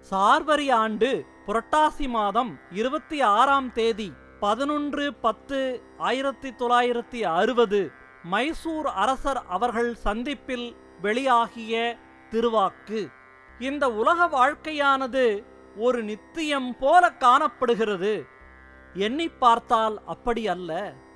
சார்வரி ஆண்டு புரட்டாசி மாதம் இருபத்தி ஆறாம் தேதி பதினொன்று பத்து ஆயிரத்தி தொள்ளாயிரத்தி அறுபது மைசூர் அரசர் அவர்கள் சந்திப்பில் வெளியாகிய திருவாக்கு இந்த உலக வாழ்க்கையானது ஒரு நித்தியம் போல காணப்படுகிறது எண்ணி பார்த்தால் அப்படி அல்ல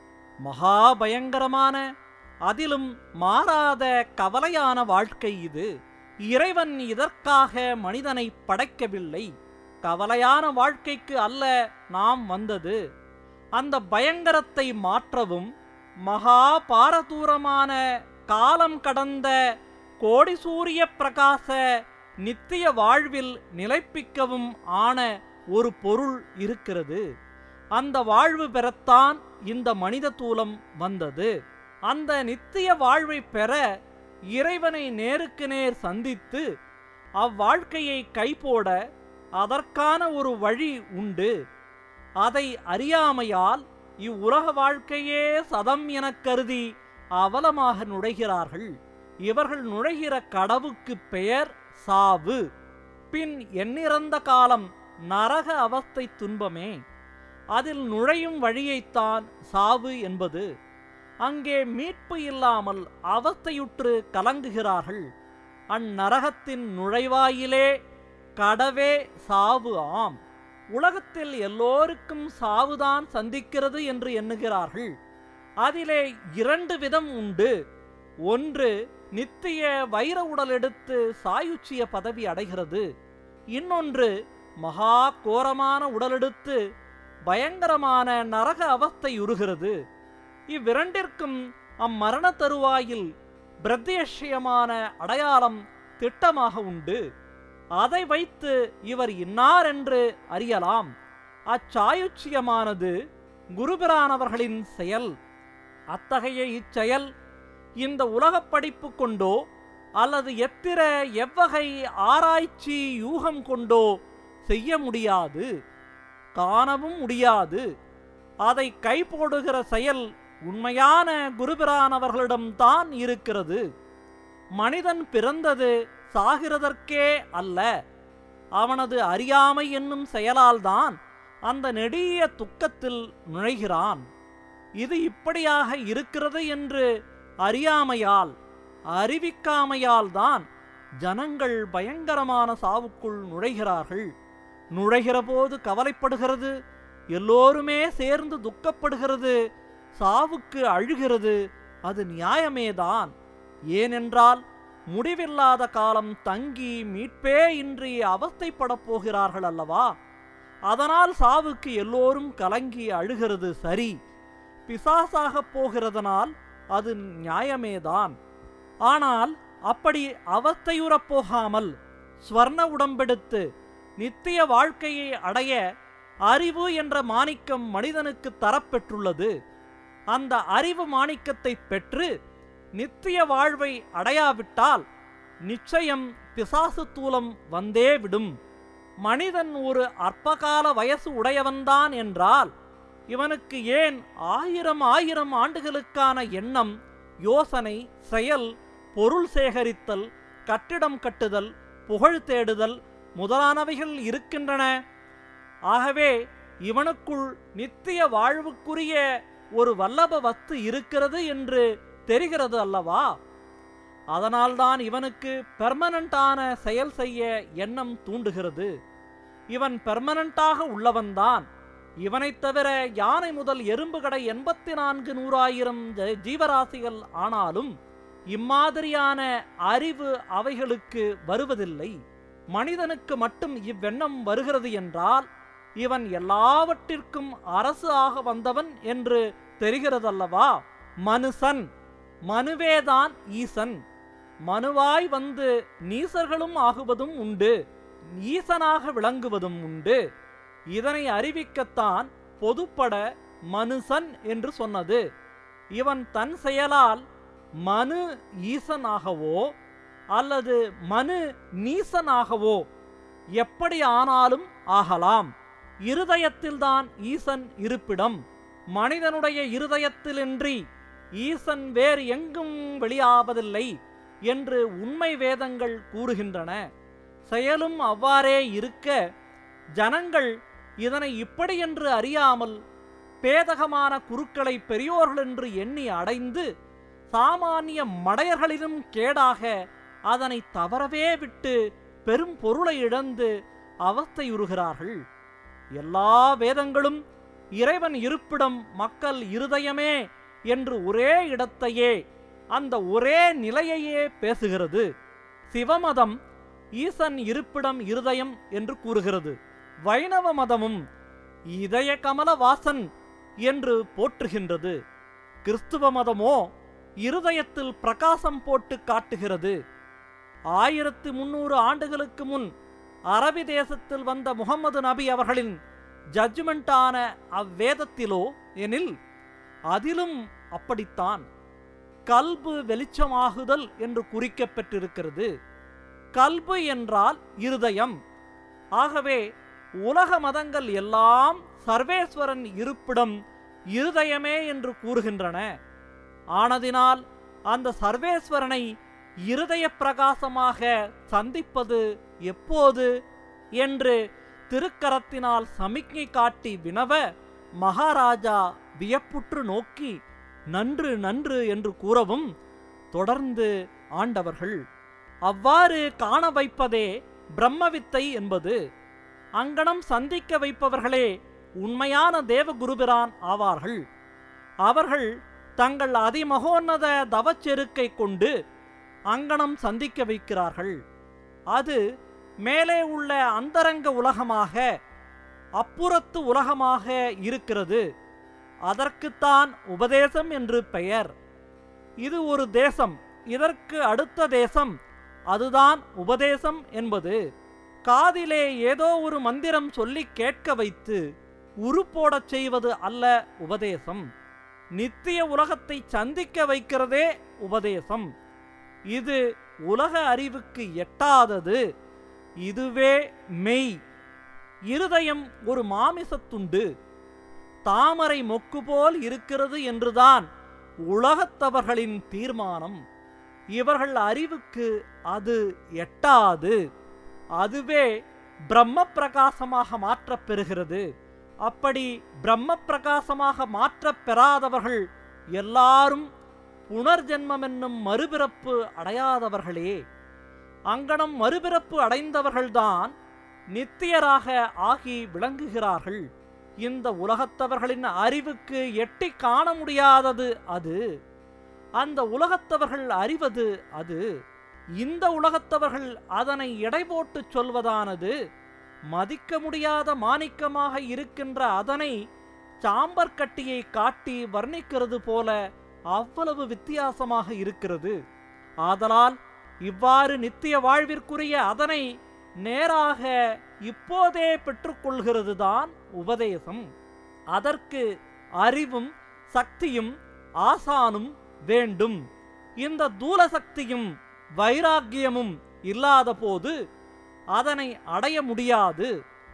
மகா பயங்கரமான அதிலும் மாறாத கவலையான வாழ்க்கை இது இறைவன் இதற்காக மனிதனை படைக்கவில்லை கவலையான வாழ்க்கைக்கு அல்ல நாம் வந்தது அந்த பயங்கரத்தை மாற்றவும் மகா பாரதூரமான காலம் கடந்த கோடி சூரிய பிரகாச நித்திய வாழ்வில் நிலைப்பிக்கவும் ஆன ஒரு பொருள் இருக்கிறது அந்த வாழ்வு பெறத்தான் இந்த மனித தூலம் வந்தது அந்த நித்திய வாழ்வை பெற இறைவனை நேருக்கு நேர் சந்தித்து அவ்வாழ்க்கையை கைபோட அதற்கான ஒரு வழி உண்டு அதை அறியாமையால் இவ்வுலக வாழ்க்கையே சதம் எனக் கருதி அவலமாக நுழைகிறார்கள் இவர்கள் நுழைகிற கடவுக்கு பெயர் சாவு பின் எண்ணிறந்த காலம் நரக அவஸ்தை துன்பமே அதில் நுழையும் வழியைத்தான் சாவு என்பது அங்கே மீட்பு இல்லாமல் அவஸ்தையுற்று கலங்குகிறார்கள் அந்நரகத்தின் நுழைவாயிலே கடவே சாவு ஆம் உலகத்தில் எல்லோருக்கும் சாவுதான் சந்திக்கிறது என்று எண்ணுகிறார்கள் அதிலே இரண்டு விதம் உண்டு ஒன்று நித்திய வைர உடல் எடுத்து சாயுச்சிய பதவி அடைகிறது இன்னொன்று மகா கோரமான உடலெடுத்து பயங்கரமான நரக அவஸ்தை உருகிறது இவ்விரண்டிற்கும் அம்மரண தருவாயில் பிரத்யட்சியமான அடையாளம் திட்டமாக உண்டு அதை வைத்து இவர் இன்னார் என்று அறியலாம் அச்சாயுச்சியமானது குருபிரானவர்களின் செயல் அத்தகைய இச்செயல் இந்த உலகப் படிப்பு கொண்டோ அல்லது எத்திர எவ்வகை ஆராய்ச்சி யூகம் கொண்டோ செய்ய முடியாது காணவும் முடியாது அதை கைபோடுகிற செயல் உண்மையான குருபிரானவர்களிடம்தான் இருக்கிறது மனிதன் பிறந்தது சாகிறதற்கே அல்ல அவனது அறியாமை என்னும் செயலால்தான் அந்த நெடிய துக்கத்தில் நுழைகிறான் இது இப்படியாக இருக்கிறது என்று அறியாமையால் அறிவிக்காமையால் தான் ஜனங்கள் பயங்கரமான சாவுக்குள் நுழைகிறார்கள் நுழைகிற போது கவலைப்படுகிறது எல்லோருமே சேர்ந்து துக்கப்படுகிறது சாவுக்கு அழுகிறது அது நியாயமேதான் ஏனென்றால் முடிவில்லாத காலம் தங்கி மீட்பே இன்றி அவஸ்தைப்படப் போகிறார்கள் அல்லவா அதனால் சாவுக்கு எல்லோரும் கலங்கி அழுகிறது சரி பிசாசாகப் போகிறதனால் அது நியாயமேதான் ஆனால் அப்படி அவஸ்தையுறப் போகாமல் ஸ்வர்ண உடம்பெடுத்து நித்திய வாழ்க்கையை அடைய அறிவு என்ற மாணிக்கம் மனிதனுக்கு தரப்பெற்றுள்ளது அந்த அறிவு மாணிக்கத்தை பெற்று நித்திய வாழ்வை அடையாவிட்டால் நிச்சயம் பிசாசு தூலம் வந்தே விடும் மனிதன் ஒரு அற்பகால வயசு உடையவன்தான் என்றால் இவனுக்கு ஏன் ஆயிரம் ஆயிரம் ஆண்டுகளுக்கான எண்ணம் யோசனை செயல் பொருள் சேகரித்தல் கட்டிடம் கட்டுதல் புகழ் தேடுதல் முதலானவைகள் இருக்கின்றன ஆகவே இவனுக்குள் நித்திய வாழ்வுக்குரிய ஒரு வல்லப வஸ்து இருக்கிறது என்று தெரிகிறது அல்லவா அதனால்தான் இவனுக்கு பெர்மனண்டான செயல் செய்ய எண்ணம் தூண்டுகிறது இவன் பெர்மனண்டாக உள்ளவன்தான் இவனைத் தவிர யானை முதல் எறும்பு கடை எண்பத்தி நான்கு நூறாயிரம் ஜ- ஜீவராசிகள் ஆனாலும் இம்மாதிரியான அறிவு அவைகளுக்கு வருவதில்லை மனிதனுக்கு மட்டும் இவ்வெண்ணம் வருகிறது என்றால் இவன் எல்லாவற்றிற்கும் அரசு ஆக வந்தவன் என்று தெரிகிறதல்லவா மனுசன் மனுவேதான் ஈசன் மனுவாய் வந்து நீசர்களும் ஆகுவதும் உண்டு ஈசனாக விளங்குவதும் உண்டு இதனை அறிவிக்கத்தான் பொதுப்பட மனுசன் என்று சொன்னது இவன் தன் செயலால் மனு ஈசனாகவோ அல்லது மனு நீசனாகவோ எப்படி ஆனாலும் ஆகலாம் இருதயத்தில்தான் ஈசன் இருப்பிடம் மனிதனுடைய இருதயத்திலின்றி ஈசன் வேறு எங்கும் வெளியாவதில்லை என்று உண்மை வேதங்கள் கூறுகின்றன செயலும் அவ்வாறே இருக்க ஜனங்கள் இதனை இப்படி என்று அறியாமல் பேதகமான குருக்களை பெரியோர்கள் என்று எண்ணி அடைந்து சாமானிய மடையர்களிலும் கேடாக அதனை தவறவே விட்டு பெரும் பொருளை இழந்து அவஸ்தையுறுகிறார்கள் எல்லா வேதங்களும் இறைவன் இருப்பிடம் மக்கள் இருதயமே என்று ஒரே இடத்தையே அந்த ஒரே நிலையையே பேசுகிறது சிவமதம் ஈசன் இருப்பிடம் இருதயம் என்று கூறுகிறது வைணவ மதமும் இதய கமல வாசன் என்று போற்றுகின்றது கிறிஸ்துவ மதமோ இருதயத்தில் பிரகாசம் போட்டு காட்டுகிறது ஆயிரத்து முன்னூறு ஆண்டுகளுக்கு முன் அரபி தேசத்தில் வந்த முகமது நபி அவர்களின் ஜட்ஜ்மெண்டான அவ்வேதத்திலோ எனில் அதிலும் அப்படித்தான் கல்பு வெளிச்சமாகுதல் என்று குறிக்கப்பெற்றிருக்கிறது கல்பு என்றால் இருதயம் ஆகவே உலக மதங்கள் எல்லாம் சர்வேஸ்வரன் இருப்பிடம் இருதயமே என்று கூறுகின்றன ஆனதினால் அந்த சர்வேஸ்வரனை இருதய பிரகாசமாக சந்திப்பது எப்போது என்று திருக்கரத்தினால் சமிக்ஞை காட்டி வினவ மகாராஜா வியப்புற்று நோக்கி நன்று நன்று என்று கூறவும் தொடர்ந்து ஆண்டவர்கள் அவ்வாறு காண வைப்பதே பிரம்மவித்தை என்பது அங்கனம் சந்திக்க வைப்பவர்களே உண்மையான தேவகுருபிரான் ஆவார்கள் அவர்கள் தங்கள் அதிமகோன்னத தவச்செருக்கை கொண்டு அங்கனம் சந்திக்க வைக்கிறார்கள் அது மேலே உள்ள அந்தரங்க உலகமாக அப்புறத்து உலகமாக இருக்கிறது அதற்குத்தான் உபதேசம் என்று பெயர் இது ஒரு தேசம் இதற்கு அடுத்த தேசம் அதுதான் உபதேசம் என்பது காதிலே ஏதோ ஒரு மந்திரம் சொல்லி கேட்க வைத்து உருப்போடச் செய்வது அல்ல உபதேசம் நித்திய உலகத்தை சந்திக்க வைக்கிறதே உபதேசம் இது உலக அறிவுக்கு எட்டாதது இதுவே மெய் இருதயம் ஒரு மாமிசத்துண்டு தாமரை மொக்கு போல் இருக்கிறது என்றுதான் உலகத்தவர்களின் தீர்மானம் இவர்கள் அறிவுக்கு அது எட்டாது அதுவே பிரம்ம பிரகாசமாக மாற்றப் பெறுகிறது அப்படி பிரம்ம பிரகாசமாக மாற்றப் பெறாதவர்கள் எல்லாரும் புனர்ஜென்மம் என்னும் மறுபிறப்பு அடையாதவர்களே அங்கனம் மறுபிறப்பு அடைந்தவர்கள்தான் நித்தியராக ஆகி விளங்குகிறார்கள் இந்த உலகத்தவர்களின் அறிவுக்கு எட்டி காண முடியாதது அது அந்த உலகத்தவர்கள் அறிவது அது இந்த உலகத்தவர்கள் அதனை எடை போட்டுச் சொல்வதானது மதிக்க முடியாத மாணிக்கமாக இருக்கின்ற அதனை சாம்பர்கட்டியை காட்டி வர்ணிக்கிறது போல அவ்வளவு வித்தியாசமாக இருக்கிறது ஆதலால் இவ்வாறு நித்திய வாழ்விற்குரிய அதனை நேராக இப்போதே பெற்றுக்கொள்கிறதுதான் உபதேசம் அதற்கு அறிவும் சக்தியும் ஆசானும் வேண்டும் இந்த தூல சக்தியும் வைராக்கியமும் இல்லாத போது அதனை அடைய முடியாது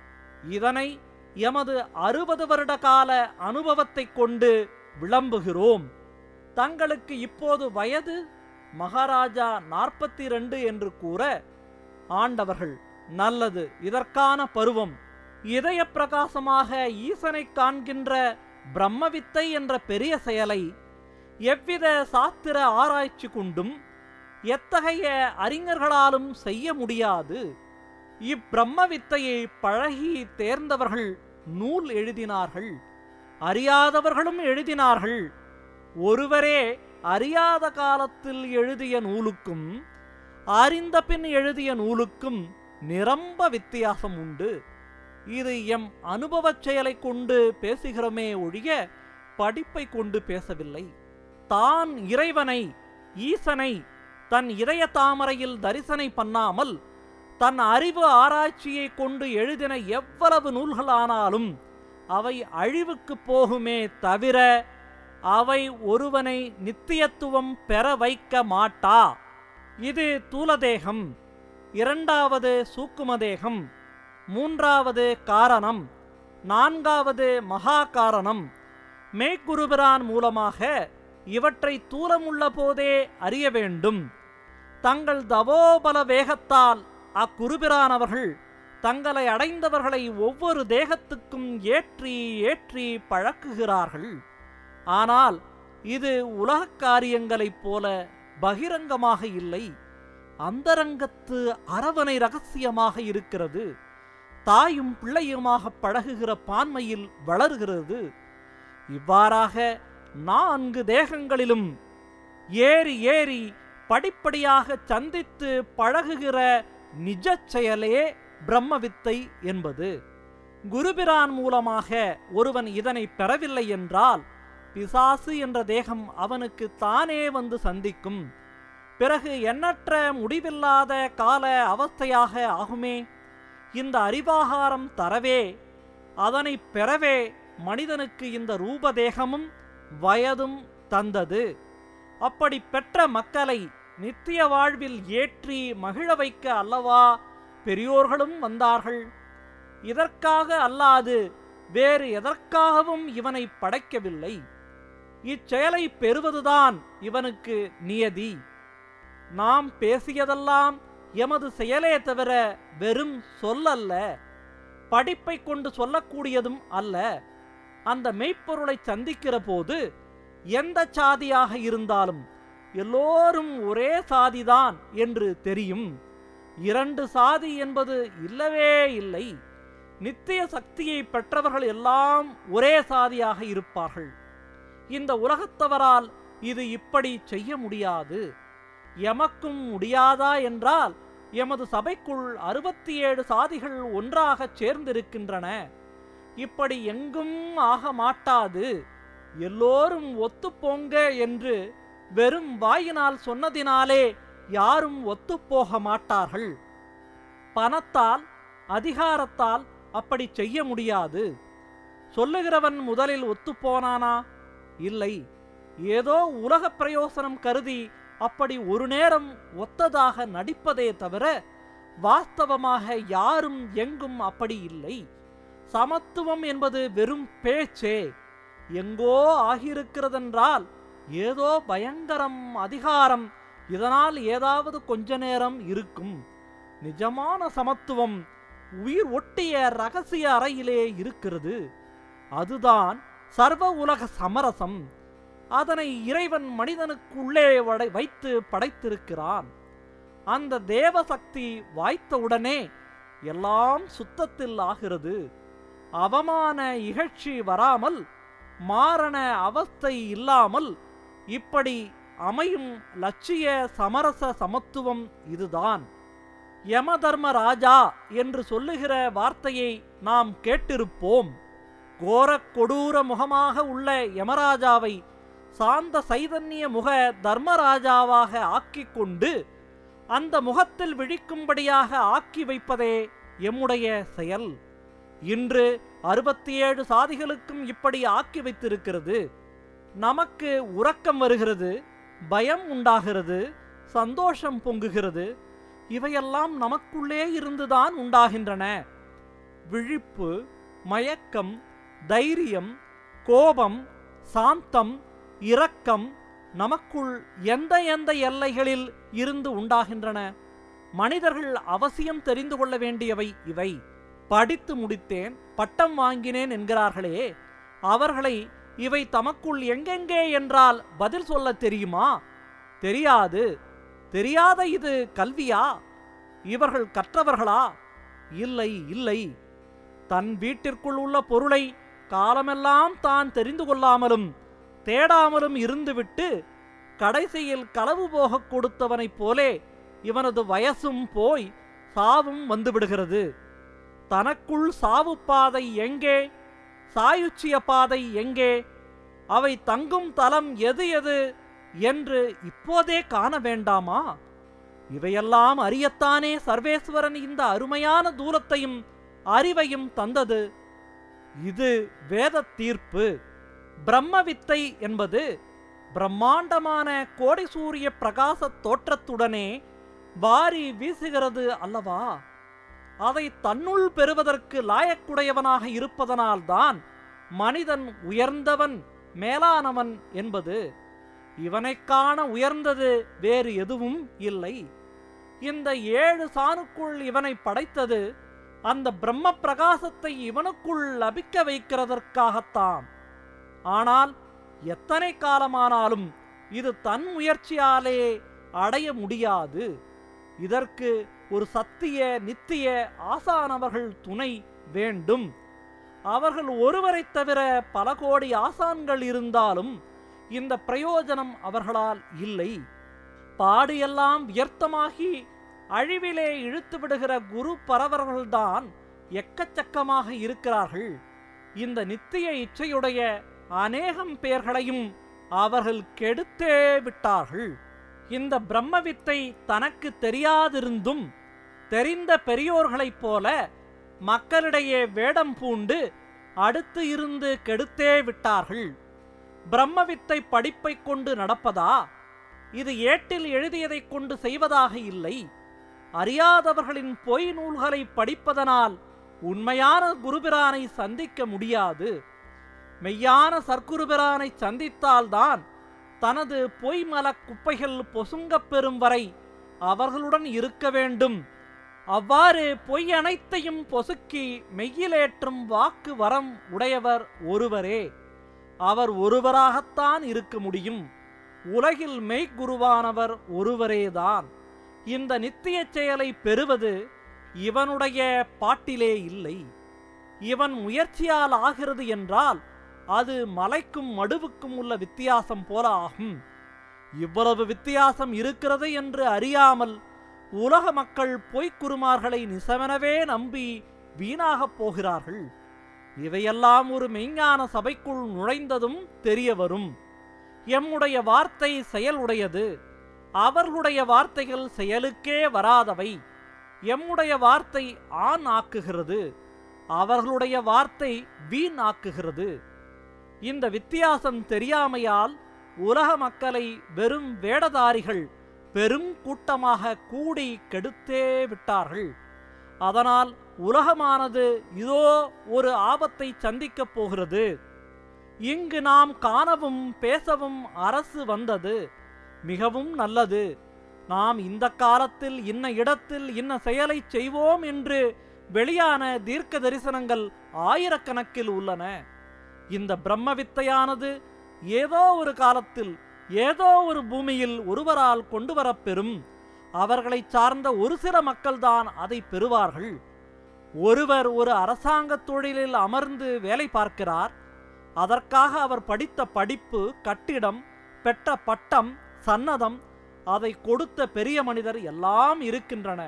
இதனை எமது அறுபது வருட கால அனுபவத்தைக் கொண்டு விளம்புகிறோம் தங்களுக்கு இப்போது வயது மகாராஜா நாற்பத்தி ரெண்டு என்று கூற ஆண்டவர்கள் நல்லது இதற்கான பருவம் இதய பிரகாசமாக ஈசனை காண்கின்ற பிரம்மவித்தை என்ற பெரிய செயலை எவ்வித சாஸ்திர ஆராய்ச்சி கொண்டும் எத்தகைய அறிஞர்களாலும் செய்ய முடியாது இப்பிரம்ம வித்தையை பழகி தேர்ந்தவர்கள் நூல் எழுதினார்கள் அறியாதவர்களும் எழுதினார்கள் ஒருவரே அறியாத காலத்தில் எழுதிய நூலுக்கும் அறிந்த பின் எழுதிய நூலுக்கும் நிரம்ப வித்தியாசம் உண்டு இது எம் அனுபவச் செயலைக் கொண்டு பேசுகிறோமே ஒழிய படிப்பை கொண்டு பேசவில்லை தான் இறைவனை ஈசனை தன் இதய தாமரையில் தரிசனை பண்ணாமல் தன் அறிவு ஆராய்ச்சியை கொண்டு எழுதின எவ்வளவு நூல்களானாலும் அவை அழிவுக்கு போகுமே தவிர அவை ஒருவனை நித்தியத்துவம் பெற வைக்க மாட்டா இது தூலதேகம் இரண்டாவது சூக்குமதேகம் மூன்றாவது காரணம் நான்காவது மகா காரணம் மேற்குருபிரான் மூலமாக இவற்றை தூலமுள்ள போதே அறிய வேண்டும் தங்கள் தவோபல வேகத்தால் அக்குருபிரான் அவர்கள் தங்களை அடைந்தவர்களை ஒவ்வொரு தேகத்துக்கும் ஏற்றி ஏற்றி பழக்குகிறார்கள் ஆனால் இது உலகக் காரியங்களைப் போல பகிரங்கமாக இல்லை அந்தரங்கத்து அரவணை ரகசியமாக இருக்கிறது தாயும் பிள்ளையுமாக பழகுகிற பான்மையில் வளர்கிறது இவ்வாறாக நான்கு தேகங்களிலும் ஏறி ஏறி படிப்படியாக சந்தித்து பழகுகிற நிஜச் செயலே பிரம்மவித்தை என்பது குருபிரான் மூலமாக ஒருவன் இதனை பெறவில்லை என்றால் பிசாசு என்ற தேகம் அவனுக்கு தானே வந்து சந்திக்கும் பிறகு எண்ணற்ற முடிவில்லாத கால அவஸ்தையாக ஆகுமே இந்த அறிவாகாரம் தரவே அதனை பெறவே மனிதனுக்கு இந்த ரூபதேகமும் வயதும் தந்தது அப்படி பெற்ற மக்களை நித்திய வாழ்வில் ஏற்றி மகிழ வைக்க அல்லவா பெரியோர்களும் வந்தார்கள் இதற்காக அல்லாது வேறு எதற்காகவும் இவனை படைக்கவில்லை இச்செயலை பெறுவதுதான் இவனுக்கு நியதி நாம் பேசியதெல்லாம் எமது செயலே தவிர வெறும் சொல்லல்ல படிப்பை கொண்டு சொல்லக்கூடியதும் அல்ல அந்த மெய்ப்பொருளை சந்திக்கிற போது எந்த சாதியாக இருந்தாலும் எல்லோரும் ஒரே சாதிதான் என்று தெரியும் இரண்டு சாதி என்பது இல்லவே இல்லை நித்திய சக்தியை பெற்றவர்கள் எல்லாம் ஒரே சாதியாக இருப்பார்கள் இந்த உலகத்தவரால் இது இப்படி செய்ய முடியாது எமக்கும் முடியாதா என்றால் எமது சபைக்குள் அறுபத்தி ஏழு சாதிகள் ஒன்றாகச் சேர்ந்திருக்கின்றன இப்படி எங்கும் ஆக மாட்டாது எல்லோரும் ஒத்துப்போங்க என்று வெறும் வாயினால் சொன்னதினாலே யாரும் ஒத்துப்போக மாட்டார்கள் பணத்தால் அதிகாரத்தால் அப்படி செய்ய முடியாது சொல்லுகிறவன் முதலில் ஒத்துப்போனானா இல்லை ஏதோ உலக பிரயோசனம் கருதி அப்படி ஒரு நேரம் ஒத்ததாக நடிப்பதே தவிர வாஸ்தவமாக யாரும் எங்கும் அப்படி இல்லை சமத்துவம் என்பது வெறும் பேச்சே எங்கோ ஆகியிருக்கிறதென்றால் ஏதோ பயங்கரம் அதிகாரம் இதனால் ஏதாவது கொஞ்ச நேரம் இருக்கும் நிஜமான சமத்துவம் உயிர் ஒட்டிய ரகசிய அறையிலே இருக்கிறது அதுதான் சர்வ உலக சமரசம் அதனை இறைவன் மனிதனுக்குள்ளே வடை வைத்து படைத்திருக்கிறான் அந்த தேவசக்தி வாய்த்தவுடனே எல்லாம் சுத்தத்தில் ஆகிறது அவமான இகழ்ச்சி வராமல் மாரண அவஸ்தை இல்லாமல் இப்படி அமையும் லட்சிய சமரச சமத்துவம் இதுதான் யமதர்ம ராஜா என்று சொல்லுகிற வார்த்தையை நாம் கேட்டிருப்போம் கோரக் கொடூர முகமாக உள்ள யமராஜாவை சாந்த சைதன்ய முக தர்மராஜாவாக ஆக்கிக் கொண்டு அந்த முகத்தில் விழிக்கும்படியாக ஆக்கி வைப்பதே எம்முடைய செயல் இன்று அறுபத்தி ஏழு சாதிகளுக்கும் இப்படி ஆக்கி வைத்திருக்கிறது நமக்கு உறக்கம் வருகிறது பயம் உண்டாகிறது சந்தோஷம் பொங்குகிறது இவையெல்லாம் நமக்குள்ளே இருந்துதான் உண்டாகின்றன விழிப்பு மயக்கம் தைரியம் கோபம் சாந்தம் இரக்கம் நமக்குள் எந்த எந்த எல்லைகளில் இருந்து உண்டாகின்றன மனிதர்கள் அவசியம் தெரிந்து கொள்ள வேண்டியவை இவை படித்து முடித்தேன் பட்டம் வாங்கினேன் என்கிறார்களே அவர்களை இவை தமக்குள் எங்கெங்கே என்றால் பதில் சொல்ல தெரியுமா தெரியாது தெரியாத இது கல்வியா இவர்கள் கற்றவர்களா இல்லை இல்லை தன் வீட்டிற்குள் உள்ள பொருளை காலமெல்லாம் தான் தெரிந்து கொள்ளாமலும் தேடாமலும் இருந்துவிட்டு கடைசியில் களவு போகக் கொடுத்தவனைப் போலே இவனது வயசும் போய் சாவும் வந்துவிடுகிறது தனக்குள் சாவு பாதை எங்கே சாயுச்சிய பாதை எங்கே அவை தங்கும் தலம் எது எது என்று இப்போதே காண வேண்டாமா இவையெல்லாம் அறியத்தானே சர்வேஸ்வரன் இந்த அருமையான தூலத்தையும் அறிவையும் தந்தது இது வேத தீர்ப்பு பிரம்மவித்தை என்பது பிரம்மாண்டமான கோடி சூரிய பிரகாச தோற்றத்துடனே வாரி வீசுகிறது அல்லவா அதை தன்னுள் பெறுவதற்கு லாயக்குடையவனாக இருப்பதனால்தான் மனிதன் உயர்ந்தவன் மேலானவன் என்பது இவனைக் காண உயர்ந்தது வேறு எதுவும் இல்லை இந்த ஏழு சாணுக்குள் இவனை படைத்தது அந்த பிரம்ம பிரகாசத்தை இவனுக்குள் லபிக்க வைக்கிறதற்காகத்தான் ஆனால் எத்தனை காலமானாலும் இது தன் முயற்சியாலே அடைய முடியாது இதற்கு ஒரு சத்திய நித்திய ஆசானவர்கள் துணை வேண்டும் அவர்கள் ஒருவரைத் தவிர பல கோடி ஆசான்கள் இருந்தாலும் இந்த பிரயோஜனம் அவர்களால் இல்லை பாடு எல்லாம் வியர்த்தமாகி அழிவிலே இழுத்து விடுகிற குரு பரவர்கள்தான் எக்கச்சக்கமாக இருக்கிறார்கள் இந்த நித்திய இச்சையுடைய அநேகம் பேர்களையும் அவர்கள் கெடுத்தே விட்டார்கள் இந்த பிரம்மவித்தை தனக்கு தெரியாதிருந்தும் தெரிந்த பெரியோர்களைப் போல மக்களிடையே வேடம் பூண்டு அடுத்து இருந்து கெடுத்தே விட்டார்கள் பிரம்மவித்தை படிப்பைக் கொண்டு நடப்பதா இது ஏட்டில் எழுதியதைக் கொண்டு செய்வதாக இல்லை அறியாதவர்களின் பொய் நூல்களை படிப்பதனால் உண்மையான குருபிரானை சந்திக்க முடியாது மெய்யான சர்க்குருபிரானை சந்தித்தால்தான் தனது பொய்மல குப்பைகள் பொசுங்கப் பெறும் வரை அவர்களுடன் இருக்க வேண்டும் அவ்வாறு பொய் அனைத்தையும் பொசுக்கி மெய்யிலேற்றும் வாக்கு வரம் உடையவர் ஒருவரே அவர் ஒருவராகத்தான் இருக்க முடியும் உலகில் மெய்க்குருவானவர் ஒருவரேதான் இந்த நித்திய செயலை பெறுவது இவனுடைய பாட்டிலே இல்லை இவன் முயற்சியால் ஆகிறது என்றால் அது மலைக்கும் மடுவுக்கும் உள்ள வித்தியாசம் போல ஆகும் இவ்வளவு வித்தியாசம் இருக்கிறது என்று அறியாமல் உலக மக்கள் பொய்க்குருமார்களை நிசமெனவே நம்பி வீணாகப் போகிறார்கள் இவையெல்லாம் ஒரு மெய்ஞான சபைக்குள் நுழைந்ததும் தெரிய வரும் எம்முடைய வார்த்தை செயலுடையது அவர்களுடைய வார்த்தைகள் செயலுக்கே வராதவை எம்முடைய வார்த்தை ஆண் ஆக்குகிறது அவர்களுடைய வார்த்தை வீண் ஆக்குகிறது இந்த வித்தியாசம் தெரியாமையால் உலக மக்களை வெறும் வேடதாரிகள் பெரும் கூட்டமாக கூடி கெடுத்தே விட்டார்கள் அதனால் உலகமானது இதோ ஒரு ஆபத்தை சந்திக்கப் போகிறது இங்கு நாம் காணவும் பேசவும் அரசு வந்தது மிகவும் நல்லது நாம் இந்த காலத்தில் இன்ன இடத்தில் இன்ன செயலை செய்வோம் என்று வெளியான தீர்க்க தரிசனங்கள் ஆயிரக்கணக்கில் உள்ளன இந்த பிரம்ம வித்தையானது ஏதோ ஒரு காலத்தில் ஏதோ ஒரு பூமியில் ஒருவரால் கொண்டு வரப்பெறும் அவர்களை சார்ந்த ஒரு சில மக்கள்தான் அதை பெறுவார்கள் ஒருவர் ஒரு அரசாங்க தொழிலில் அமர்ந்து வேலை பார்க்கிறார் அதற்காக அவர் படித்த படிப்பு கட்டிடம் பெற்ற பட்டம் சன்னதம் அதை கொடுத்த பெரிய மனிதர் எல்லாம் இருக்கின்றன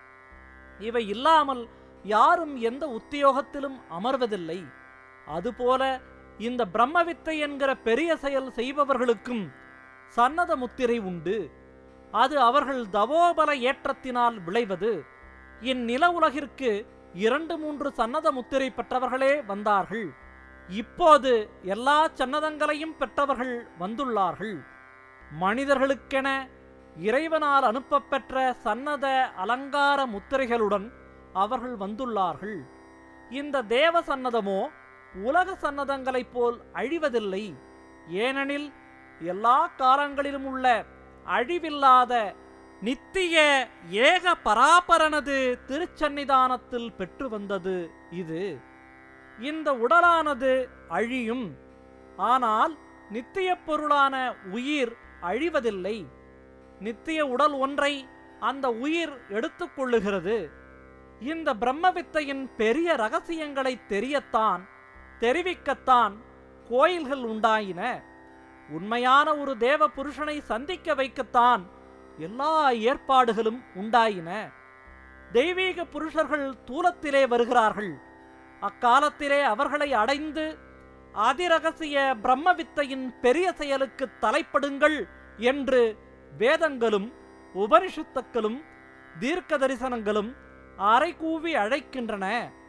இவை இல்லாமல் யாரும் எந்த உத்தியோகத்திலும் அமர்வதில்லை அதுபோல இந்த பிரம்மவித்தை என்கிற பெரிய செயல் செய்பவர்களுக்கும் சன்னத முத்திரை உண்டு அது அவர்கள் தவோபல ஏற்றத்தினால் விளைவது இந்நில உலகிற்கு இரண்டு மூன்று சன்னத முத்திரை பெற்றவர்களே வந்தார்கள் இப்போது எல்லா சன்னதங்களையும் பெற்றவர்கள் வந்துள்ளார்கள் மனிதர்களுக்கென இறைவனால் அனுப்பப்பெற்ற சன்னத அலங்கார முத்திரைகளுடன் அவர்கள் வந்துள்ளார்கள் இந்த தேவ சன்னதமோ உலக சன்னதங்களைப் போல் அழிவதில்லை ஏனெனில் எல்லா காலங்களிலும் உள்ள அழிவில்லாத நித்திய ஏக பராபரனது திருச்சன்னிதானத்தில் பெற்று வந்தது இது இந்த உடலானது அழியும் ஆனால் நித்திய பொருளான உயிர் அழிவதில்லை நித்திய உடல் ஒன்றை அந்த உயிர் எடுத்துக்கொள்ளுகிறது இந்த பிரம்மவித்தையின் பெரிய ரகசியங்களை தெரியத்தான் தெரிவிக்கத்தான் கோயில்கள் உண்டாயின உண்மையான ஒரு தேவ புருஷனை சந்திக்க வைக்கத்தான் எல்லா ஏற்பாடுகளும் உண்டாயின தெய்வீக புருஷர்கள் தூலத்திலே வருகிறார்கள் அக்காலத்திலே அவர்களை அடைந்து அதிரகசிய பிரம்மவித்தையின் பெரிய செயலுக்கு தலைப்படுங்கள் என்று வேதங்களும் உபனிஷத்துக்களும் தீர்க்க தரிசனங்களும் அரைகூவி அழைக்கின்றன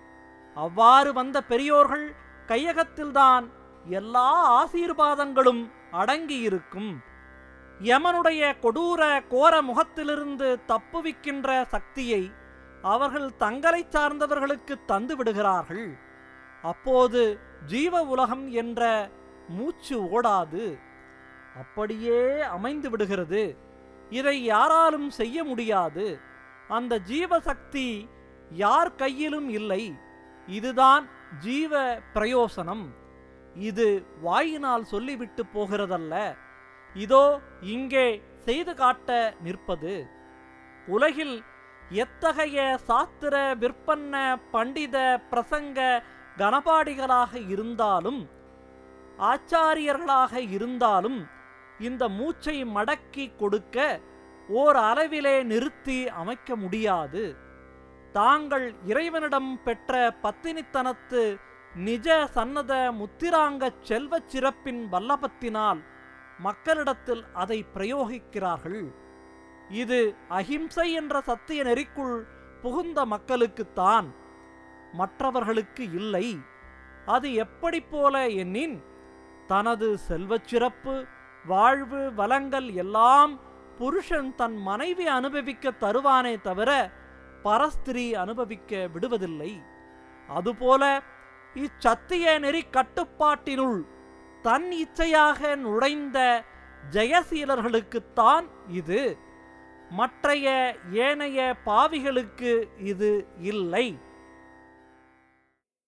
அவ்வாறு வந்த பெரியோர்கள் கையகத்தில்தான் எல்லா ஆசீர்வாதங்களும் அடங்கியிருக்கும் யமனுடைய கொடூர கோர முகத்திலிருந்து தப்புவிக்கின்ற சக்தியை அவர்கள் தங்களைச் சார்ந்தவர்களுக்கு தந்து விடுகிறார்கள் அப்போது ஜீவ உலகம் என்ற மூச்சு ஓடாது அப்படியே அமைந்து விடுகிறது இதை யாராலும் செய்ய முடியாது அந்த ஜீவசக்தி யார் கையிலும் இல்லை இதுதான் ஜீவ பிரயோசனம் இது வாயினால் சொல்லிவிட்டு போகிறதல்ல இதோ இங்கே செய்து காட்ட நிற்பது உலகில் எத்தகைய சாஸ்திர விற்பன்ன பண்டித பிரசங்க கனபாடிகளாக இருந்தாலும் ஆச்சாரியர்களாக இருந்தாலும் இந்த மூச்சை மடக்கி கொடுக்க ஓர் அளவிலே நிறுத்தி அமைக்க முடியாது தாங்கள் இறைவனிடம் பெற்ற பத்தினித்தனத்து நிஜ சன்னத முத்திராங்கச் செல்வச் சிறப்பின் வல்லபத்தினால் மக்களிடத்தில் அதை பிரயோகிக்கிறார்கள் இது அஹிம்சை என்ற சத்திய நெறிக்குள் புகுந்த மக்களுக்குத்தான் மற்றவர்களுக்கு இல்லை அது எப்படி போல எண்ணின் தனது செல்வச் சிறப்பு வாழ்வு வளங்கள் எல்லாம் புருஷன் தன் மனைவி அனுபவிக்க தருவானே தவிர பரஸ்திரி அனுபவிக்க விடுவதில்லை அதுபோல இச்சத்திய நெறி கட்டுப்பாட்டினுள் தன் இச்சையாக நுழைந்த ஜெயசீலர்களுக்குத்தான் இது மற்றைய ஏனைய பாவிகளுக்கு இது இல்லை